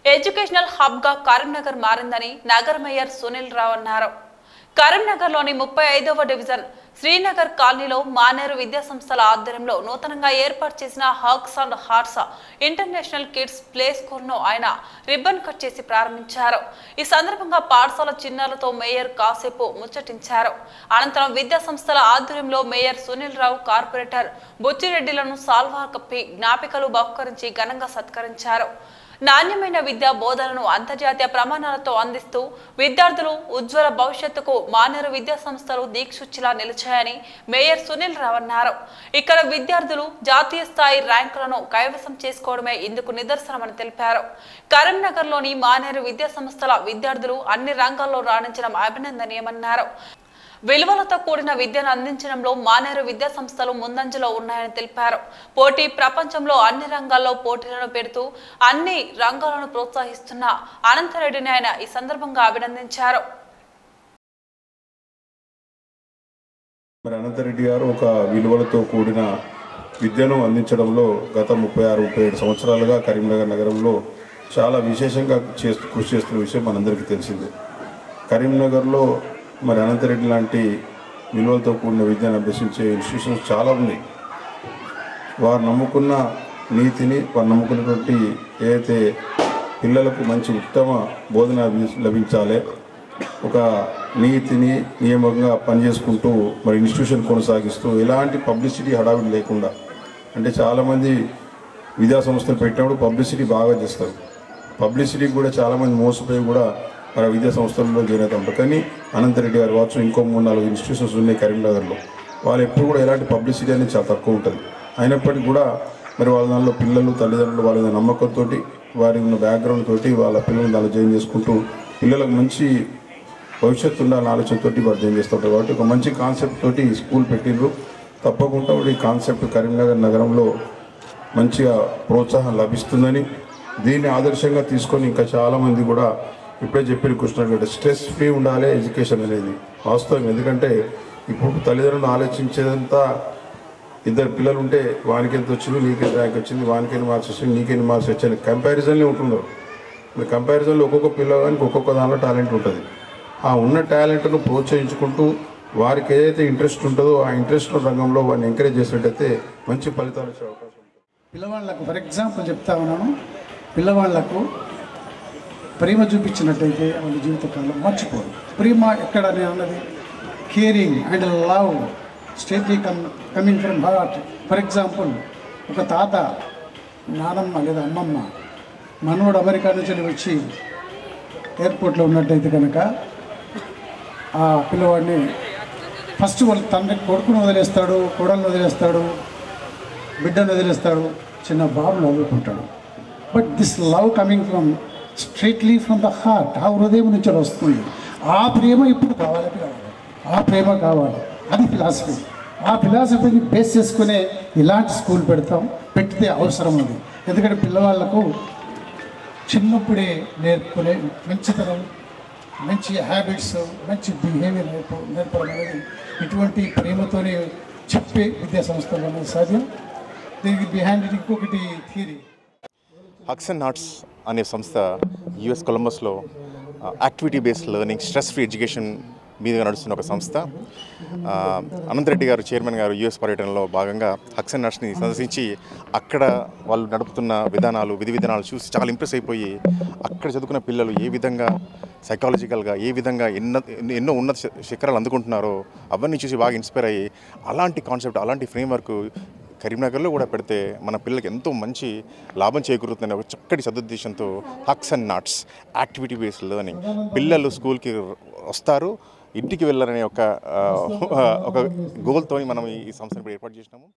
educational hub గా కరీంనగర్ మారిందని నగర మేయర్ సునీల్ రావు అన్నారు కరీంనగర్లోని ముప్పై ఐదవ డివిజన్ శ్రీనగర్ కాలనీలో మానేరు విద్యా సంస్థల ఆధ్వర్యంలో నూతనంగా ఏర్పాటు చేసిన Hux and Hearts International Kids Play School ను ఆయన రిబ్బన్ కట్ చేసి ప్రారంభించారు ఈ సందర్భంగా పాఠశాల చిన్నారులతో మేయర్ కాసేపు ముచ్చటించారు అనంతరం విద్యా సంస్థల ఆధ్వర్యంలో మేయర్ సునీల్ రావు కార్పొరేటర్ బుచ్చిరెడ్డిలను సాల్వా కప్పి జ్ఞాపికలు బహుకరించి ఘనంగా సత్కరించారు నాణ్యమైన విద్యా బోధనను అంతర్జాతీయ ప్రమాణాలతో అందిస్తూ విద్యార్థులు ఉజ్వల భవిష్యత్తుకు మానేరు విద్యా సంస్థలు దీక్షుచ్చిలా నిలిచాయని మేయర్ సునీల్ రావు అన్నారు ఇక్కడ విద్యార్థులు జాతీయ స్థాయి ర్యాంకులను కైవసం చేసుకోవడమే ఇందుకు నిదర్శనమని తెలిపారు కరీంనగర్లోని మానేరు విద్యా సంస్థల విద్యార్థులు అన్ని రంగాల్లో రాణించడం అభినందనీయమన్నారు విలువలతో కూడిన విద్యను అందించడంలో మానేరు విద్యా సంస్థలు ముందంజలో ఉన్నాయని తెలిపారు పోటీ ప్రపంచంలో అన్ని రంగాల్లో పోటీలను పెడుతూ అన్ని రంగాలను ప్రోత్సహిస్తున్న అనంతరెడ్డిని ఆయన ఈ సందర్భంగా అభినందించారు మరి అనంతరెడ్డి గారు ఒక విలువలతో కూడిన విద్యను అందించడంలో గత ముప్పై ఆరు ముప్పై ఏడు సంవత్సరాలుగా కరీంనగర్ నగరంలో చాలా విశేషంగా చేస్తూ కృషి చేస్తున్న విషయం మనందరికీ తెలిసిందే కరీంనగర్లో మరి అనంతరెడ్డి లాంటి విలువలతో కూడిన విద్యను అభ్యసించే ఇన్స్టిట్యూషన్స్ చాలా ఉన్నాయి వారు నమ్ముకున్న నీతిని వారు నమ్ముకున్నటువంటి ఏదైతే పిల్లలకు మంచి ఉత్తమ బోధన లభి- లభించాలి ఒక నీతిని నియమంగా పనిచేసుకుంటూ మరి ఇన్స్టిట్యూషన్ కొనసాగిస్తూ ఎలాంటి పబ్లిసిటీ హడావిడి లేకుండా అంటే చాలామంది విద్యా సంస్థలు పెట్టినప్పుడు పబ్లిసిటీ బాగా చేస్తారు పబ్లిసిటీకి కూడా చాలామంది మోసపోయి కూడా మన విద్యా సంస్థల్లో జాయిన్ అవుతూ ఉంటారు కానీ అనంతరెడ్డి గారు కావచ్చు ఇంకో మూడు నాలుగు ఇన్స్టిట్యూషన్స్ ఉన్నాయి కరీంనగర్లో వాళ్ళు ఎప్పుడు కూడా ఎలాంటి పబ్లిసిటీ అనేది చాలా తక్కువ ఉంటుంది అయినప్పటికీ కూడా మరి వాళ్ళ దానిలో పిల్లలు తల్లిదండ్రులు వాళ్ళ మీద నమ్మకంతో వారి ఉన్న బ్యాక్గ్రౌండ్ తోటి వాళ్ళ పిల్లల్ని దానిలో జాయిన్ చేసుకుంటూ పిల్లలకు మంచి భవిష్యత్తు ఉండాలన్న ఆలోచనతో వారు జాయిన్ చేస్తుంటారు కాబట్టి ఒక మంచి కాన్సెప్ట్ తోటి ఈ స్కూల్ పెట్టిండ్రు తప్పకుండా ఈ కాన్సెప్ట్ కరీంనగర్ నగరంలో మంచిగా ప్రోత్సాహం లభిస్తుందని దీన్ని ఆదర్శంగా తీసుకొని ఇంకా చాలామంది కూడా ఇప్పుడే చెప్పిన కృష్ణ స్ట్రెస్ ఫ్రీ ఉండాలి ఎడ్యుకేషన్ అనేది వాస్తవం ఎందుకంటే ఇప్పుడు తల్లిదండ్రులు ఆలోచించేదంతా ఇద్దరు పిల్లలు ఉంటే వానికి ఎంత వచ్చింది నీకెంత ర్యాంక్ వచ్చింది వానికి ఎన్ని మార్క్స్ వచ్చింది నీకెన్ని మార్క్స్ వచ్చాయి కంపారిజన్లే ఉంటున్నారు మరి కంపారిజన్లో ఒక్కొక్క పిల్లగానికి ఒక్కొక్క దానిలో టాలెంట్ ఉంటుంది ఆ ఉన్న టాలెంట్ను ప్రోత్సహించుకుంటూ వారికి ఏదైతే ఇంట్రెస్ట్ ఉంటుందో ఆ ఇంట్రెస్ట్ రంగంలో వారిని ఎంకరేజ్ చేసినట్టయితే మంచి ఫలితాలు వచ్చే అవకాశం ఉంటుంది పిల్లవాళ్ళకు ఫర్ ఎగ్జాంపుల్ చెప్తా ఉన్నాను పిల్లవాళ్లకు ప్రేమ చూపించినట్టయితే వాళ్ళ జీవితకాలం మర్చిపోరు ప్రేమ ఎక్కడ నేను అన్నది caring and love stately come coming from heart for example ఒక తాత నానమ్మ లేదా అమ్మమ్మ మనోడు అమెరికా నుంచి వెళ్ళి వచ్చి ఎయిర్పోర్ట్లో ఉన్నట్టయితే కనుక ఆ పిల్లవాడిని ఫస్ట్ వాళ్ళ తండ్రి కొడుకును వదిలేస్తాడు కోడలను వదిలేస్తాడు బిడ్డను వదిలేస్తాడు చిన్న బాబు నవ్వుకుంటాడు but this love coming from straightly from the heart ఆ హృదయం నుంచి వస్తుంది ఆ ప్రేమ ఇప్పుడు కావాలి కావాలి ఆ ప్రేమ కావాలి అది ఫిలాసఫీ ఆ ఫిలాసఫీని బేస్ చేసుకునే ఇలాంటి స్కూల్ పెడతాం పెట్టితే అవసరం ఉంది ఎందుకంటే పిల్లవాళ్ళకు చిన్నప్పుడే నేర్పుకునే మంచితనం మంచి హ్యాబిట్స్ మంచి బిహేవియర్ నేర్పు నేర్పడం అనేది ఇటువంటి ప్రేమతోనే చెప్పే విద్యా సంస్థలు అనేది సాధ్యం దీనికి బిహైండ్ ఇట్ ఇంకొకటి థియరీ హక్స్ అండ్ నాట్స్ అనే సంస్థ యుఎస్ కొలంబస్లో activity based learning stress free education మీదుగా నడుస్తున్న ఒక సంస్థ ఆ, అనంతరెడ్డి గారు చైర్మన్ గారు యుఎస్ పర్యటనలో భాగంగా హక్స్ అండ్ నాట్స్ని సందర్శించి అక్కడ వాళ్ళు నడుపుతున్న విధానాలు విధి విధానాలు చూసి చాలా ఇంప్రెస్ అయిపోయి అక్కడ చదువుకున్న పిల్లలు ఏ విధంగా సైకాలజికల్గా ఏ విధంగా ఎన్నో ఎన్నో ఉన్నత శి- శిఖరాలు అందుకుంటున్నారో అవన్నీ చూసి బాగా ఇన్స్పైర్ అయ్యి అలాంటి కాన్సెప్ట్ అలాంటి ఫ్రేమ్వర్క్ కరీంనగర్లో కూడా పెడితే మన పిల్లలకి ఎంతో మంచి లాభం చేకూరుతుందనే ఒక చక్కటి సదుద్దేశంతో Hux and Knots activity based learning పిల్లలు స్కూల్కి వస్తారు ఇంటికి వెళ్ళారనే ఒక ఆ, ఒక గోల్తో మనం ఈ సంస్థను ఇప్పుడు ఏర్పాటు చేసినాము